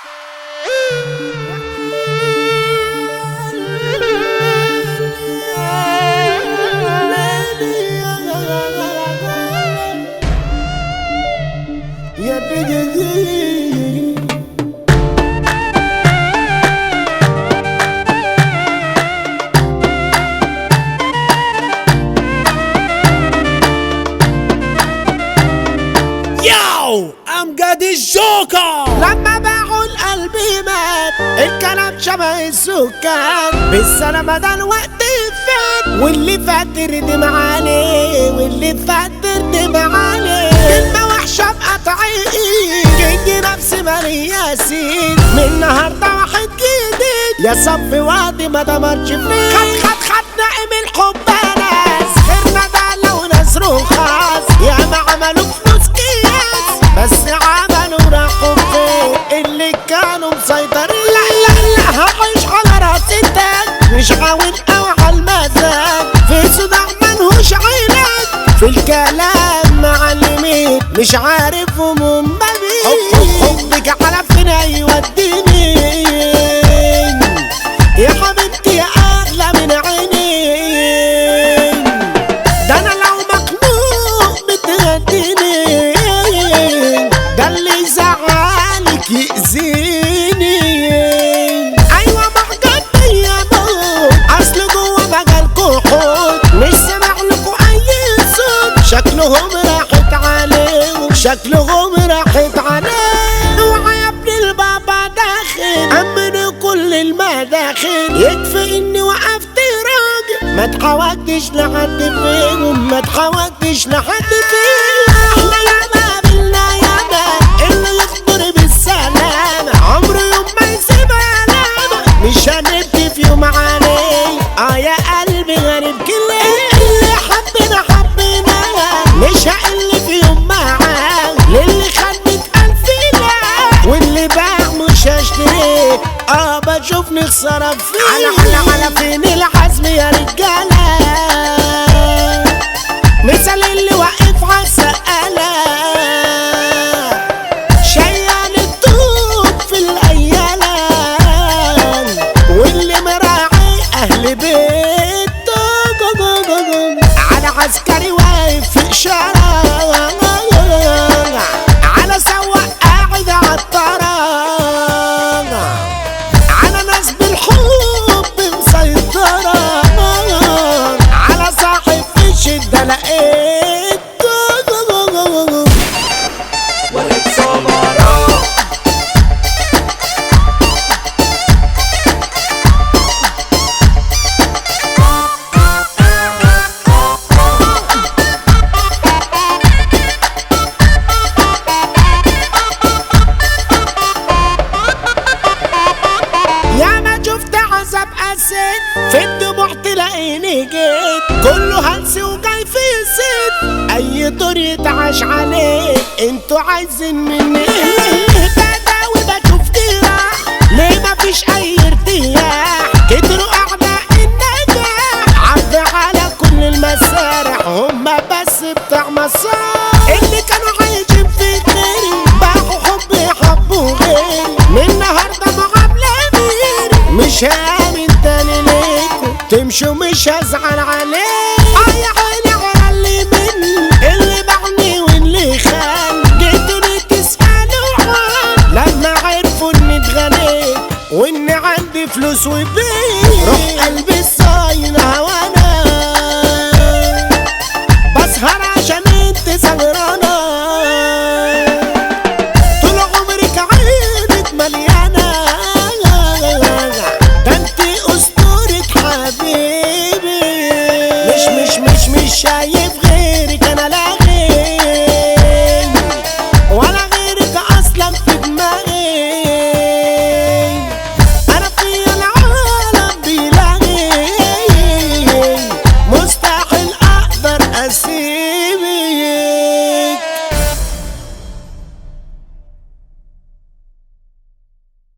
يا بجدي ياو امجد الجوكر لما باعوا القلب مات الكلام شبه السكان بالسلامة ده الوقت فات واللي فات ردم عليه واللي فات ردم عليه كلمة وحشة بقطع جنجي نفسي مالي ياسين من النهاردة واحد جديد يا صف وادي ما دمرش فيه خد خد خد نائم الحب ناس غيرنا ده لو ناس رخاص يا ما عملوا فلوس كياس بس عملوا راحوا فين اللي كانوا مسيطرين لا لا لا هعيش على راس التاج مش عاون او على المزاج في صداع ملهوش علاج في الكلام معلمين مش عارف هموم ما بين حبك على فين هيوديني يا حبيبتي يا اغلى من عيني ده انا لو مخنوق بتهديني ده اللي يزعلك يأذيني ايوه معجب بيا موت اصل جوه مجالكوا حوت مش سامع لكوا اي صوت شكلهم راحت عليهم شكلهم راحت عليهم اوعى يا ابن البابا داخل امن كل المداخل يكفي اني وقفت راجل ما تحاولتش لحد فيهم ما تحاولتش لحد فيهم احنا ياما قابلنا ياما اللي يخطر بالسلامة عمره يوم ما يسيب علامة مش هنبكي في يوم عليه اه يا قلبي غريب كل اللي حبنا حبنا مش هقل في يوم معاه للي خدت ألف لا واللي باع مش هشتريه اه بشوفني خسارة فيه على على على فين العزم يا رجالة مثل اللي واقف على السقالة شيال الطوب في الأيالة واللي مراعي أهل بيته على عسكري واقف في إشارة على سواق قاعد على الطرق على ناس بالحب مسيطرة على صاحب في الشدة لقيت يا ما شفت عذاب قاسيت في الدموع تلاقيني جيت كله هلس وجاي في زيت اي دور يتعاش عليه انتوا عايزين مني ايه بداوي بشوف جراح ليه مفيش اي ارتياح كتروا اعداء النجاح عدى على كل المسارح هما بس بتاع مسار اللي كانوا عايشين في غيري باعوا حبي حبوا غيري من النهارده معامله غيري مش هامن تاني ليكوا تمشوا مش هزعل عليه اه يا عيني على اللي مني اللي باعني واللي خان جيتوني تسألوا عن لما عرفوا اني اتغنيت واني عندي فلوس وبيت روح قلبي الصاين هوانا بسهر عشان انت سهرانة طول عمرك عينك مليانة ده انت اسطورة حبيبي مش مش مش مش شايف